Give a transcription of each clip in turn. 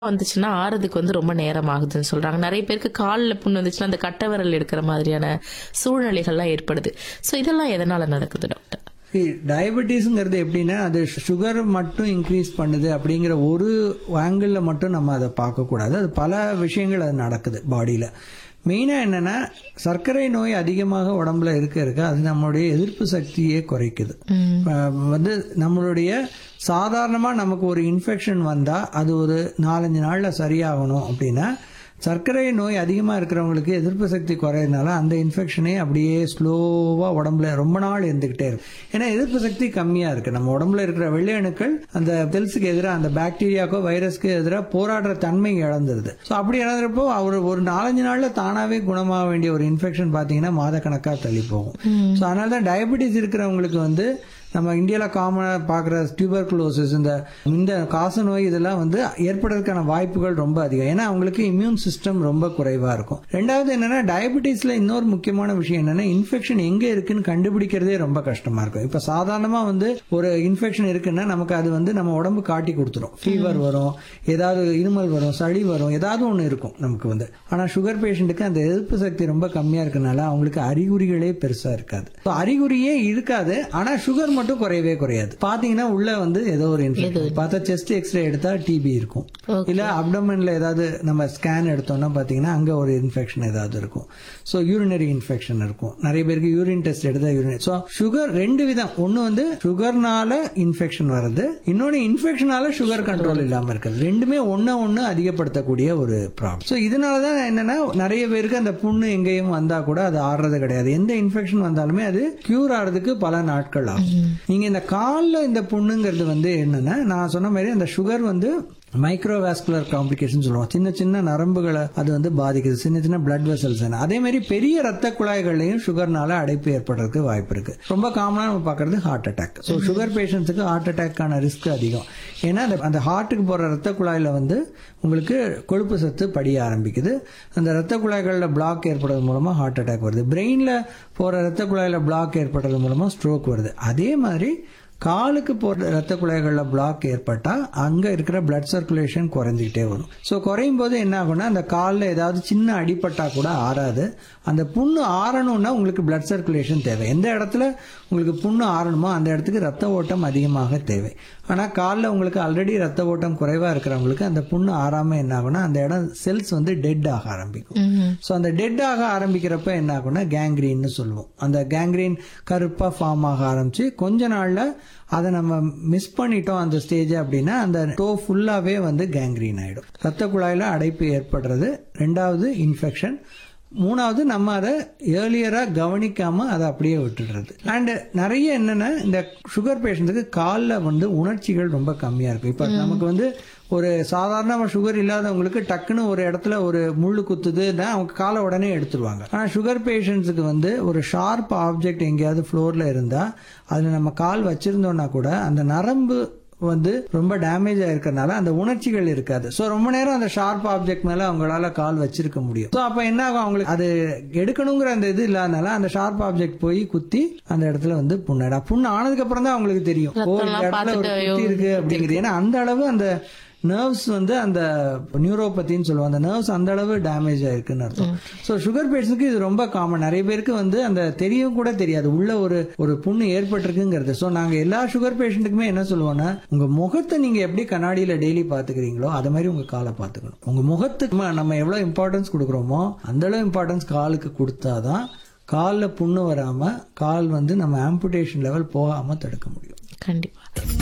வந்துச்சுன்னா ஆறதுக்கு வந்து ரொம்ப நேரம் ஆகுதுன்னு சொல்றாங்க நிறைய பேருக்கு காலில் புண்ணு வந்துச்சுன்னா அந்த கட்டை விரல் எடுக்கிற மாதிரியான சூழ்நிலைகள்லாம் ஏற்படுது ஸோ இதெல்லாம் எதனால நடக்குது டாக்டர் டயபெட்டிஸ்ங்கிறது எப்படின்னா அது சுகர் மட்டும் இன்க்ரீஸ் பண்ணுது அப்படிங்கிற ஒரு ஆங்கிளில் மட்டும் நம்ம அதை பார்க்கக்கூடாது அது பல விஷயங்கள் அது நடக்குது பாடியில் மெயினாக என்னென்னா சர்க்கரை நோய் அதிகமாக உடம்புல இருக்க இருக்க அது நம்மளுடைய எதிர்ப்பு சக்தியே குறைக்குது அஹ் வந்து நம்மளுடைய சாதாரணமாக நமக்கு ஒரு இன்ஃபெக்ஷன் வந்தால் அது ஒரு நாலஞ்சு நாளில் சரியாகணும் அப்படின்னா சர்க்கரை நோய் அதிகமாக இருக்கிறவங்களுக்கு எதிர்ப்பு சக்தி குறையறதுனால அந்த இன்ஃபெக்ஷனே அப்படியே ஸ்லோவாக உடம்புல ரொம்ப நாள் இருந்துக்கிட்டே இருக்கும் ஏன்னா எதிர்ப்பு சக்தி கம்மியாக இருக்குது நம்ம உடம்புல இருக்கிற வெள்ளை அணுக்கள் அந்த செல்ஸுக்கு எதிராக அந்த பாக்டீரியாக்கோ வைரஸ்க்கு எதிராக போராடுற தன்மை இழந்துருது ஸோ அப்படி இழந்துறப்போ அவர் ஒரு நாலஞ்சு நாளில் தானாகவே குணமாக வேண்டிய ஒரு இன்ஃபெக்ஷன் பார்த்தீங்கன்னா மாதக்கணக்காக தள்ளி போகும் ஸோ அதனால தான் டயபெட்டிஸ் இருக்கிறவங்களுக்கு வந்து நம்ம இந்தியாவில் காமனாக பார்க்குற டியூபர்குலோசிஸ் இந்த இந்த காச நோய் இதெல்லாம் வந்து ஏற்படுறதுக்கான வாய்ப்புகள் ரொம்ப அதிகம் ஏன்னா அவங்களுக்கு இம்யூன் சிஸ்டம் ரொம்ப குறைவாக இருக்கும் ரெண்டாவது என்னன்னா டயபெட்டிஸில் இன்னொரு முக்கியமான விஷயம் என்னன்னா இன்ஃபெக்ஷன் எங்கே இருக்குன்னு கண்டுபிடிக்கிறதே ரொம்ப கஷ்டமாக இருக்கும் இப்போ சாதாரணமாக வந்து ஒரு இன்ஃபெக்ஷன் இருக்குன்னா நமக்கு அது வந்து நம்ம உடம்பு காட்டி கொடுத்துரும் ஃபீவர் வரும் ஏதாவது இருமல் வரும் சளி வரும் ஏதாவது ஒன்று இருக்கும் நமக்கு வந்து ஆனால் சுகர் பேஷண்ட்டுக்கு அந்த எதிர்ப்பு சக்தி ரொம்ப கம்மியாக இருக்கனால அவங்களுக்கு அறிகுறிகளே பெருசாக இருக்காது So, அறிகுறியே இருக்காது ஆனால் சுகர் மட்டும் குறையவே குறையாது பாத்தீங்கன்னா உள்ள வந்து ஏதோ ஒரு இன்ஃபெக்ஷன் பார்த்தா செஸ்ட் எக்ஸ்ரே எடுத்தா டிபி இருக்கும் இல்ல அப்டமன்ல ஏதாவது நம்ம ஸ்கேன் எடுத்தோம்னா பாத்தீங்கன்னா அங்க ஒரு இன்ஃபெக்ஷன் ஏதாவது இருக்கும் ஸோ யூரினரி இன்ஃபெக்ஷன் இருக்கும் நிறைய பேருக்கு யூரின் டெஸ்ட் எடுத்தா யூரின் ஸோ சுகர் ரெண்டு விதம் ஒன்னு வந்து சுகர்னால இன்ஃபெக்ஷன் வருது இன்னொன்னு இன்ஃபெக்ஷனால சுகர் கண்ட்ரோல் இல்லாம இருக்குது ரெண்டுமே ஒண்ணு ஒண்ணு அதிகப்படுத்தக்கூடிய ஒரு ப்ராப்ளம் ஸோ இதனாலதான் என்னன்னா நிறைய பேருக்கு அந்த புண்ணு எங்கேயும் வந்தா கூட அது ஆடுறது கிடையாது எந்த இன்ஃபெக்ஷன் வந்தாலுமே அது கியூர் ஆறதுக்கு பல நாட்கள் ஆகும் நீங்க இந்த காலில் இந்த புண்ணுங்கிறது வந்து என்னன்னா நான் சொன்ன மாதிரி அந்த சுகர் வந்து மைக்ரோவாஸ்குலர் காம்ப்ளிகேஷன் சொல்லுவோம் சின்ன சின்ன நரம்புகளை அது வந்து பாதிக்குது சின்ன சின்ன பிளட் வெசல்ஸ் அதே மாதிரி பெரிய ரத்த குழாய்கள்லையும் சுகர்னால அடைப்பு ஏற்படுறதுக்கு வாய்ப்பு இருக்கு ரொம்ப காமனா நம்ம பார்க்கறது ஹார்ட் அட்டாக் ஸோ சுகர் பேஷண்ட்ஸுக்கு ஹார்ட் அட்டாக்கான ரிஸ்க் அதிகம் ஏன்னா அந்த அந்த ஹார்ட்டுக்கு போற ரத்த குழாயில வந்து உங்களுக்கு கொழுப்பு சத்து படிய ஆரம்பிக்குது அந்த ரத்த குழாய்களில் பிளாக் ஏற்படுறது மூலமா ஹார்ட் அட்டாக் வருது பிரெயின்ல போற ரத்த குழாயில பிளாக் ஏற்படுறது மூலமா ஸ்ட்ரோக் வருது அதே மாதிரி காலுக்கு போகிற ரத்த குழாய்களில் பிளாக் ஏற்பட்டால் அங்கே இருக்கிற பிளட் சர்க்குலேஷன் குறைஞ்சிக்கிட்டே வரும் ஸோ குறையும் போது என்ன ஆகும்னா அந்த காலில் ஏதாவது சின்ன அடிப்பட்டா கூட ஆறாது அந்த புண்ணு ஆறணும்னா உங்களுக்கு பிளட் சர்க்குலேஷன் தேவை எந்த இடத்துல உங்களுக்கு புண்ணு ஆறணுமோ அந்த இடத்துக்கு ரத்த ஓட்டம் அதிகமாக தேவை ஆனால் காலில் உங்களுக்கு ஆல்ரெடி ரத்த ஓட்டம் குறைவாக இருக்கிறவங்களுக்கு அந்த புண்ணு ஆறாமல் என்ன ஆகும்னா அந்த இடம் செல்ஸ் வந்து டெட் ஆக ஆரம்பிக்கும் ஸோ அந்த டெட் ஆக ஆரம்பிக்கிறப்ப என்ன ஆகும்னா கேங்க்ரீன்னு சொல்லுவோம் அந்த கேங்க்ரீன் கருப்பாக ஃபார்ம் ஆக ஆரம்பிச்சு கொஞ்ச நாளில் அதை நம்ம மிஸ் பண்ணிட்டோம் அந்த ஸ்டேஜ் அப்படின்னா அந்த டோ ஃபுல்லாகவே வந்து கேங்க்ரீன் ஆகிடும் ரத்த குழாயில் அடைப்பு ஏற்படுறது ரெண்டாவது இன்ஃபெக்ஷன் மூணாவது நம்ம அதை ஏர்லியராக கவனிக்காம அதை அப்படியே விட்டுடுறது அண்ட் நிறைய என்னன்னா இந்த சுகர் பேஷண்ட்டுக்கு காலில் வந்து உணர்ச்சிகள் ரொம்ப கம்மியாக இருக்கும் இப்போ நமக்கு வந்து ஒரு சாதாரண சுகர் இல்லாதவங்களுக்கு டக்குன்னு ஒரு இடத்துல ஒரு முள்ளு குத்துதுன்னா அவங்க காலை உடனே எடுத்துருவாங்க ஆனால் சுகர் பேஷண்ட்ஸுக்கு வந்து ஒரு ஷார்ப் ஆப்ஜெக்ட் எங்கேயாவது ஃப்ளோரில் இருந்தால் அதில் நம்ம கால் வச்சிருந்தோம்னா கூட அந்த நரம்பு வந்து ரொம்ப டேமேஜ் ஆயிருக்கறனால அந்த உணர்ச்சிகள் இருக்காது ஸோ ரொம்ப நேரம் அந்த ஷார்ப் ஆப்ஜெக்ட் மேல அவங்களால கால் வச்சிருக்க முடியும் ஸோ அப்போ என்ன ஆகும் அவங்களுக்கு அது எடுக்கணுங்கிற அந்த இது இல்லாதனால அந்த ஷார்ப் ஆப்ஜெக்ட் போய் குத்தி அந்த இடத்துல வந்து புண்ணடா புண்ணு ஆனதுக்கு அப்புறம் தான் அவங்களுக்கு தெரியும் ஓ இந்த இடத்துல ஒரு குத்தி இருக்கு அப்படிங்கிறது ஏன்னா அந்த அளவு அந்த நர்வ்ஸ் வந்து அந்த நியூரோபத்தின்னு சொல்லுவோம் அந்த நர்வ்ஸ் அந்த அளவு டேமேஜ் ஆயிருக்குன்னு அர்த்தம் ஸோ சுகர் பேஷண்ட்க்கு இது ரொம்ப காமன் நிறைய பேருக்கு வந்து அந்த தெரியும் கூட தெரியாது உள்ள ஒரு ஒரு புண்ணு ஏற்பட்டிருக்குங்கிறது ஸோ நாங்க எல்லா சுகர் பேஷண்ட்டுக்குமே என்ன சொல்லுவோம்னா உங்க முகத்தை நீங்க எப்படி கண்ணாடியில டெய்லி பாத்துக்கிறீங்களோ அது மாதிரி உங்க காலை பாத்துக்கணும் உங்க முகத்துக்கு ம- நம்ம எவ்வளவு இம்பார்ட்டன்ஸ் கொடுக்குறோமோ அந்த அளவு இம்பார்ட்டன்ஸ் காலுக்கு கொடுத்தாதான் காலில் புண்ணு வராம கால் வந்து நம்ம ஆம்புடேஷன் லெவல் போகாம தடுக்க முடியும் கண்டிப்பா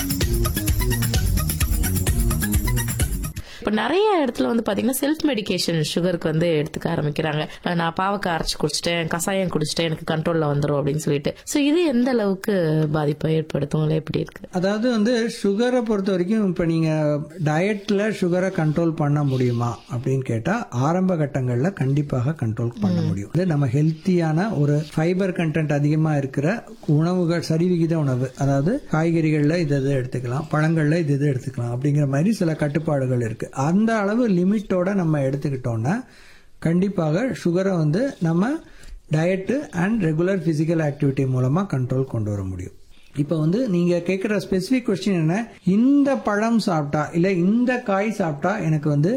இப்போ நிறைய இடத்துல வந்து பாத்தீங்கன்னா செல்ஃப் மெடிகேஷன் சுகருக்கு வந்து எடுத்துக்க ஆரம்பிக்கிறாங்க அஹ் நான் பாவக்காய் அரைச்சு குடிச்சிட்டேன் கசாயம் குடிச்சிட்டேன் எனக்கு கண்ட்ரோல்ல வந்துரும் அப்படின்னு சொல்லிட்டு ஸோ இது எந்த அளவுக்கு பாதிப்பை ஏற்படுத்தும் இல்லை எப்படி இருக்கு அதாவது வந்து சுகரை பொறுத்த வரைக்கும் இப்போ நீங்கள் டயட்டில் சுகரை கண்ட்ரோல் பண்ண முடியுமா அப்படின்னு கேட்டால் ஆரம்ப கட்டங்களில் கண்டிப்பாக கண்ட்ரோல் பண்ண முடியும் இது நம்ம ஹெல்த்தியான ஒரு ஃபைபர் கண்டென்ட் அதிகமாக இருக்கிற உணவுகள் சரிவிகித உணவு அதாவது காய்கறிகளில் இது இது எடுத்துக்கலாம் பழங்களில் இது இது எடுத்துக்கலாம் அப்படிங்கிற மாதிரி சில கட்டுப்பாடுகள் இருக்கு அந்த அளவு லிமிட்டோட நம்ம எடுத்துக்கிட்டோம்னா கண்டிப்பாக சுகரை வந்து நம்ம diet and regular physical activity மூலமா கண்ட்ரோல் கொண்டு வர முடியும் இப்போ வந்து நீங்க கேட்குற ஸ்பெசிஃபிக் கொஸ்டின் என்ன இந்த பழம் சாப்பிட்டா இல்ல இந்த காய் சாப்பிட்டா எனக்கு வந்து